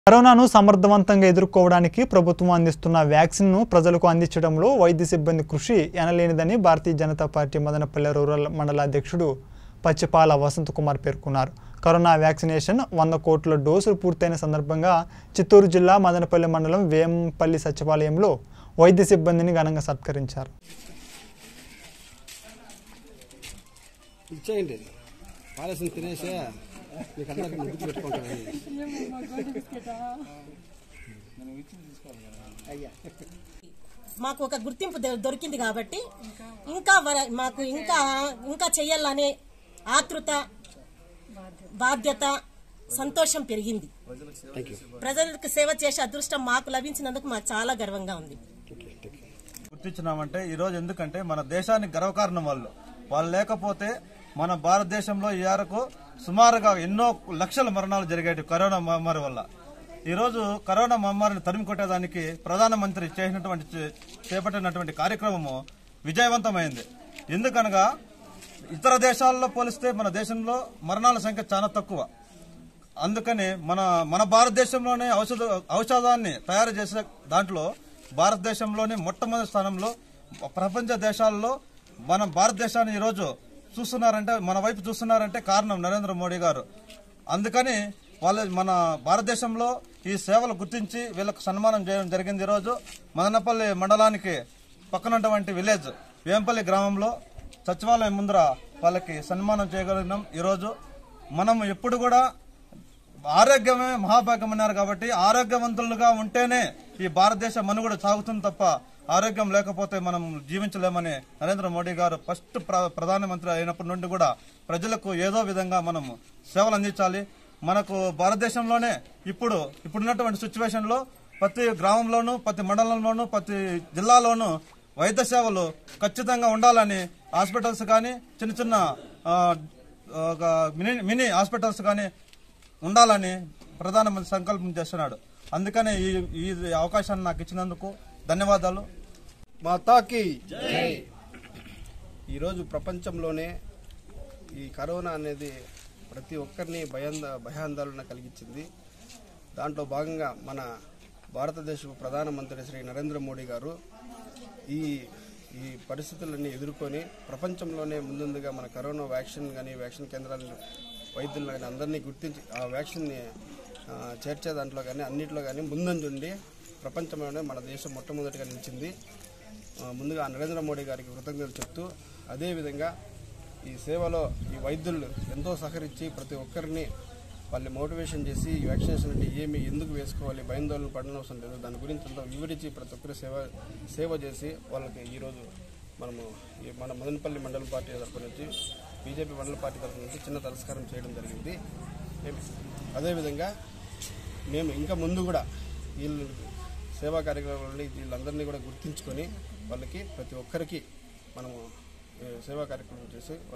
కరోనాను సమర్థవంతంగా ఎదుర్కోవడానికి ప్రభుత్వం అందిస్తున్న వ్యాక్సిన్ను ప్రజలకు అందించడంలో వైద్య సిబ్బంది కృషి ఎనలేనిదని భారతీయ జనతా పార్టీ మదనపల్లె రూరల్ మండల అధ్యక్షుడు పచ్చిపాల వసంత్ కుమార్ పేర్కొన్నారు కరోనా వ్యాక్సినేషన్ వంద కోట్ల డోసులు పూర్తయిన సందర్భంగా చిత్తూరు జిల్లా మదనపల్లి మండలం వేంపల్లి సచివాలయంలో వైద్య సిబ్బందిని ఘనంగా సత్కరించారు ఇచ్చేయండి పాలసీని తినేసే మీకు అందరికి ముగ్గు పెట్టుకుంటాను మాకు ఒక గుర్తింపు దొ- దొరికింది కాబట్టి ఇంకా వర- మాకు ఇంకా ఇంకా చెయ్యాలనే ఆతృత బాధ్యత సంతోషం పెరిగింది థ్యాంక్ యూ ప్రజలకు సేవ చేసే అదృష్టం మాకు లభించినందుకు మాకు చాలా గర్వంగా ఉంది గుర్తించినామంటే ఈ రోజు ఎందుకంటే మన దేశానికి గర్వకారణం వాళ్ళు వాళ్ళు లేకపోతే మన భారతదేశంలో ఈ మేరకు సుమారుగా ఎన్నో లక్షల మరణాలు జరిగాయి కరోనా మహమ్మారి వల్ల ఈ రోజు కరోనా మహమ్మారిని తరిమి కొట్టేదానికి ప్రధానమంత్రి చేసినటువంటి చే- చేపట్టినటువంటి కార్యక్రమము విజయవంతమైంది ఎందుకనగా ఇతర దేశాల్లో పోలిస్తే మన దేశంలో మరణాల సంఖ్య చాలా తక్కువ అందుకని మన మన భారతదేశంలోనే ఔషధ ఔషధాన్ని తయారు చేసే దాంట్లో భారతదేశంలోనే మొట్టమొదటి స్థానంలో ప్రపంచ దేశాల్లో మన భారతదేశాన్ని ఈరోజు చూస్తున్నారంటే మన వైపు చూస్తున్నారంటే కారణం నరేంద్ర మోడీ గారు అందుకని వాళ్ళ మన భారతదేశంలో ఈ సేవలు గుర్తించి వీళ్ళకు సన్మానం చేయడం జరిగింది ఈరోజు మదనపల్లి మండలానికి పక్కనటువంటి విలేజ్ వేంపల్లి గ్రామంలో సచివాలయం ముందర వాళ్ళకి సన్మానం చేయగలిగినాం ఈరోజు మనం ఎప్పుడు కూడా ఆరోగ్యమే మహాభాగ్యం అన్నారు కాబట్టి ఆరోగ్యవంతులుగా ఉంటేనే ఈ భారతదేశ మనుగడ సాగుతుంది తప్ప ఆరోగ్యం లేకపోతే మనం జీవించలేమని నరేంద్ర మోడీ గారు ఫస్ట్ ప్ర- ప్రధానమంత్రి అయినప్పటి నుండి కూడా ప్రజలకు ఏదో విధంగా మనం సేవలు అందించాలి మనకు భారతదేశంలోనే ఇప్పుడు ఇప్పుడున్నటువంటి సిచ్యువేషన్ లో ప్రతి గ్రామంలోనూ ప్రతి మండలంలోనూ ప్రతి జిల్లాలోనూ వైద్య సేవలు ఖచ్చితంగా ఉండాలని హాస్పిటల్స్ కానీ చిన్న చిన్న ఆ, ఒక మినీ మినీ హాస్పిటల్స్ కానీ ఉండాలని ప్రధానమంత్రి సంకల్పం చేస్తున్నాడు అందుకనే ఈ ఈ అవకాశాన్ని నాకు ఇచ్చినందుకు ధన్యవాదాలు మాతాకి ఈరోజు ప్రపంచంలోనే ఈ కరోనా అనేది ప్రతి ఒక్కరిని భయాంద భయాందోళన కలిగించింది దాంట్లో భాగంగా మన భారతదేశ ప్రధానమంత్రి శ్రీ నరేంద్ర మోడీ గారు ఈ ఈ పరిస్థితులన్నీ ఎదుర్కొని ప్రపంచంలోనే ముందుగా మన కరోనా వ్యాక్సిన్ కానీ వ్యాక్సిన్ కేంద్రాలను వైద్యులను కానీ అందరినీ గుర్తించి ఆ వ్యాక్సిన్ని ఆ, చేర్చే దాంట్లో కానీ అన్నింటిలో కానీ ముందంజుండి ప్రపంచంలోనే మన దేశం మొట్టమొదటిగా నిలిచింది ఆ, ముందుగా నరేంద్ర మోడీ గారికి కృతజ్ఞతలు చెప్తూ అదేవిధంగా ఈ సేవలో ఈ వైద్యులు ఎంతో సహకరించి ప్రతి ఒక్కరిని వాళ్ళని మోటివేషన్ చేసి ఈ వ్యాక్సినేషన్ అంటే ఏమి ఎందుకు వేసుకోవాలి భయాందోళన పడనవసరం అవసరం లేదు దాని గురించి అంతా వివరించి ప్రతి ఒక్కరి సేవ సేవ చేసి వాళ్ళకి ఈరోజు మనము ఈ మన మదనపల్లి మండల పార్టీ తరఫు నుంచి బీజేపీ మండల పార్టీ తరఫు నుంచి చిన్న తిరస్కారం చేయడం జరిగింది ఏమి- అదేవిధంగా మేము ఇంకా ముందు కూడా వీళ్ళు సేవా కార్యక్రమాలని వీళ్ళందరినీ కూడా గుర్తించుకొని వాళ్ళకి ప్రతి ఒక్కరికి మనము ఏ, సేవా కార్యక్రమం చేసి